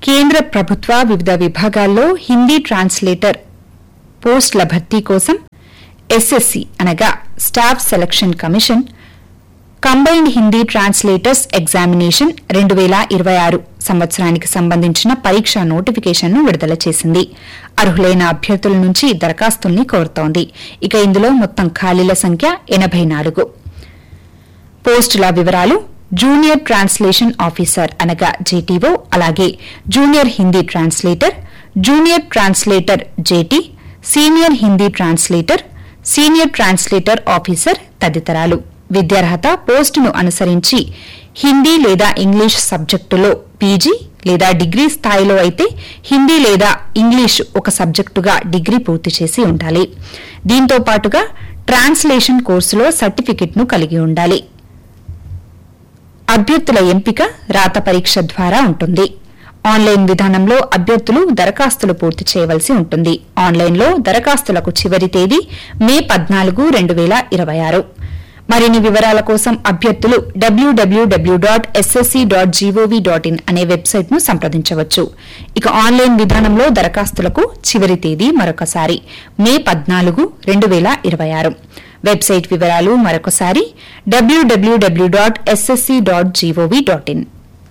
కేంద్ర ప్రభుత్వ వివిధ విభాగాల్లో హిందీ ట్రాన్స్లేటర్ పోస్టుల భర్తీ కోసం ఎస్ఎస్సి అనగా staff selection commission combined Hindi translators examination రెండు వేల ఇరవై ఆరు సంవత్సరానికి సంబంధించిన పరీక్షా నోటిఫికేషన్ను విడుదల చేసింది అర్హులైన అభ్యర్థుల నుంచి దరఖాస్తుల్ని కోరుతోంది ఇక ఇందులో మొత్తం ఖాళీల సంఖ్య ఎనబై నాలుగు పోస్టుల వివరాలు జూనియర్ ట్రాన్స్లేషన్ ఆఫీసర్ అనగా జేటీఓ అలాగే junior Hindi translator junior translator JT senior Hindi translator senior translator officer తదితరాలు విద్యార్హత పోస్టును అనుసరించి హిందీ లేదా ఇంగ్లీష్ సబ్జెక్టులో పీజీ లేదా డిగ్రీ స్థాయిలో అయితే హిందీ లేదా ఇంగ్లీష్ ఒక సబ్జెక్టుగా డిగ్రీ పూర్తి చేసి ఉండాలి దీంతో పాటుగా ట్రాన్స్లేషన్ కోర్సులో సర్టిఫికెట్ను కలిగి ఉండాలి అభ్యర్థుల ఎంపిక రాత పరీక్ష ద్వారా ఉంటుంది ఆన్లైన్ విధానంలో అభ్యర్థులు దరఖాస్తులు పూర్తి చేయవలసి ఉంటుంది ఆన్లైన్లో దరఖాస్తులకు చివరి తేదీ మే పద్నాలుగు రెండు వేల ఇరవై ఆరు మరిన్ని వివరాల కోసం అభ్యర్థులు WWW dot SSC dot GOV dot in అనే వెబ్సైట్ ను సంప్రదించవచ్చు ఇక ఆన్లైన్ విధానంలో దరఖాస్తులకు చివరి తేదీ మరొకసారి మే పద్నాలుగు రెండు వేల ఇరవై ఆరు వెబ్సైట్ వివరాలు మరొకసారి WWW dot SSC dot GOV dot in